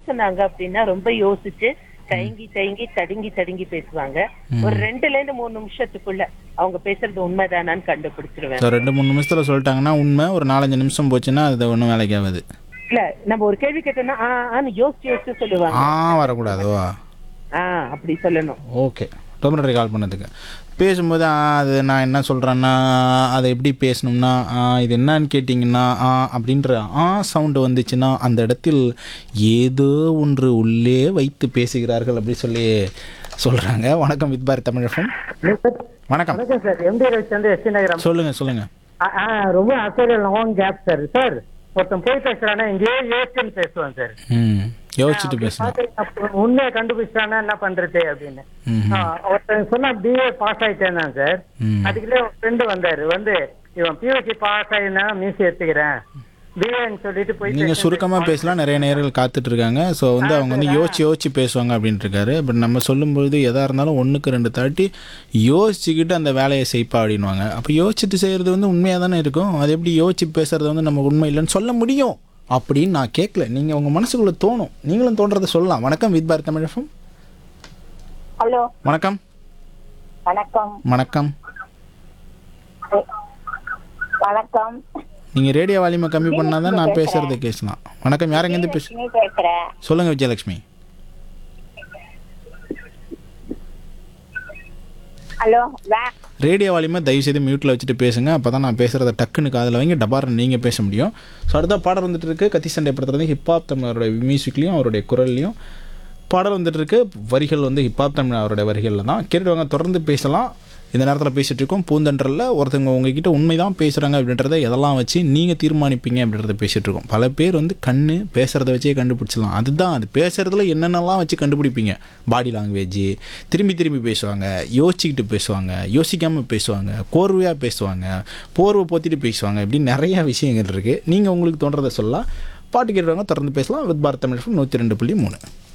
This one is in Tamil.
பேசுனாங்க அப்படின்னா ரொம்ப யோசிச்சு தயங்கி தயங்கி தடுங்கி தடுங்கி பேசுவாங்க ஒரு ரெண்டுல இருந்து மூணு நிமிஷத்துக்குள்ள அவங்க பேசுறது உண்மைதானான்னு கண்டுபிடிச்சிருவேன் ஸோ ரெண்டு மூணு நிமிஷத்தில் சொல்லிட்டாங்கன்னா உண்மை ஒரு நாலஞ்சு நிமிஷம் போச்சுன்னா அது ஒன்றும் வேலைக்கு ஆகாது இல்ல நம்ம ஒரு கேள்வி கேட்டோம்னா ஆ ஆன்னு யோசிச்சு யோசிச்சு சொல்லுவாங்க ஆ வரக்கூடாதோ ஆ அப்படி சொல்லணும் ஓகே ரொம்ப நன்றி கால் பண்ணதுக்கு பேசும்போது ஆ, அது நான் என்ன சொல்கிறேன்னா அதை எப்படி பேசணும்னா ஆ, இது என்னன்னு கேட்டிங்கன்னா ஆ அப்படின்ற ஆ சவுண்டு வந்துச்சுன்னா அந்த இடத்தில் ஏதோ ஒன்று உள்ளே வைத்து பேசுகிறார்கள் அப்படி சொல்லி சொல்கிறாங்க வணக்கம் வித் பாரத் தமிழகம் வணக்கம் வணக்கம் சார் எம்டி ரவிச்சந்திர எஸ்டி நகரம் சொல்லுங்கள் சொல்லுங்கள் ஆ, ஆ, ரொம்ப ஆச்சரியம் லாங் கேப் சார் சார் ஒருத்தன் போய் பேசுறானா எங்கேயோ யோசிச்சுன்னு பேசுவான் சார் ம் யோசிச்சுட்டு பேசணும் பாத்தீங்கன்னா, அப்ப உண்மையை கண்டுபிடிச்சானா என்ன பண்றது அப்படின்னு ம் ஆ, ஒருத்தன் சொன்னா பிஏ பாஸ் ஆயிட்டேன்னா சார் ம் அதுக்குள்ளே ஒரு ஃப்ரெண்டு வந்தாரு வந்து இவன் பியூசி பாஸ் ஆயினா மீசி எடுத்துக்கிறேன் பிஏன்னு சொல்லிட்டு போய் நீங்கள் சுருக்கமாக பேசலாம் நிறைய நேர்கள் காத்துட்டு இருக்காங்க ஸோ வந்து அவங்க வந்து யோசிச்சு யோசிச்சு பேசுவாங்க அப்படின்ட்டு இருக்காரு பட் நம்ம சொல்லும்பொழுது எதாக இருந்தாலும் ஒன்றுக்கு ரெண்டு தாட்டி யோசிச்சுக்கிட்டு அந்த வேலையை செய்ப்பா அப்படின்வாங்க அப்போ யோசிச்சுட்டு செய்கிறது வந்து உண்மையாக தானே இருக்கும் அது எப்படி யோசிச்சு பேசுறது வந்து நம்ம உண்மை இல்லைன்னு சொல்ல முடியும் அப்படின்னு நான் கேட்கல நீங்கள் உங்கள் மனசுக்குள்ளே தோணும் நீங்களும் தோன்றதை சொல்லலாம் வணக்கம் வித் பாரத் தமிழகம் ஹலோ வணக்கம் வணக்கம் வணக்கம் வணக்கம் நீங்கள் ரேடியோ வால்யூமை கம்மி பண்ணால் தான் நான் பேசுகிறத கேட்கலாம் வணக்கம் யாரெங்கேருந்து பேசு லட்சுமி பேசுறேன் சொல்லுங்கள் விஜயலட்சுமி ஹலோ வே ரேடியோ வால்யூமை தயவு செய்து மியூட்டில் வச்சுட்டு பேசுங்க அப்போ தான் நான் பேசுகிறத டக்குன்னு காதில் வாங்கி டபார்னு நீங்கள் பேச முடியும் ஸோ அடுத்த பாடல் வந்துட்டு இருக்கு கத்தி சண்டை படத்துலேருந்து ஹிப்ஹாப் தமிழருடைய மியூசிக்லையும் அவருடைய குரல்லையும் பாடல் வந்துட்டு இருக்கு வரிகள் வந்து ஹிப்ஹாப் தமிழ் அவருடைய வரிகளில் தான் கேட்டுட்டு வாங்க தொடர்ந்து பேசலாம் இந்த நேரத்தில் பேசிகிட்டு இருக்கோம் பூந்தன்றலில் ஒருத்தவங்க உங்ககிட்ட உண்மை தான் பேசுகிறாங்க அப்படின்றத எதெல்லாம் வச்சு நீங்கள் தீர்மானிப்பீங்க அப்படின்றத பேசிகிட்டு இருக்கோம் பல பேர் வந்து கண்ணு பேசுகிறத வச்சே கண்டுபிடிச்சிடலாம் அதுதான் அது பேசுகிறதுல என்னென்னலாம் வச்சு கண்டுபிடிப்பீங்க பாடி லாங்குவேஜ் திரும்பி திரும்பி பேசுவாங்க யோசிச்சுக்கிட்டு பேசுவாங்க யோசிக்காமல் பேசுவாங்க கோர்வையாக பேசுவாங்க போர்வை போத்திட்டு பேசுவாங்க இப்படி நிறைய விஷயங்கள் இருக்குது நீங்கள் உங்களுக்கு தோன்றதை சொல்லலாம் பாட்டு கேட்டுவாங்க தொடர்ந்து பேசலாம் வித் பாரத் தமிழ் நூற்றி ரெண்டு புள்ளி மூணு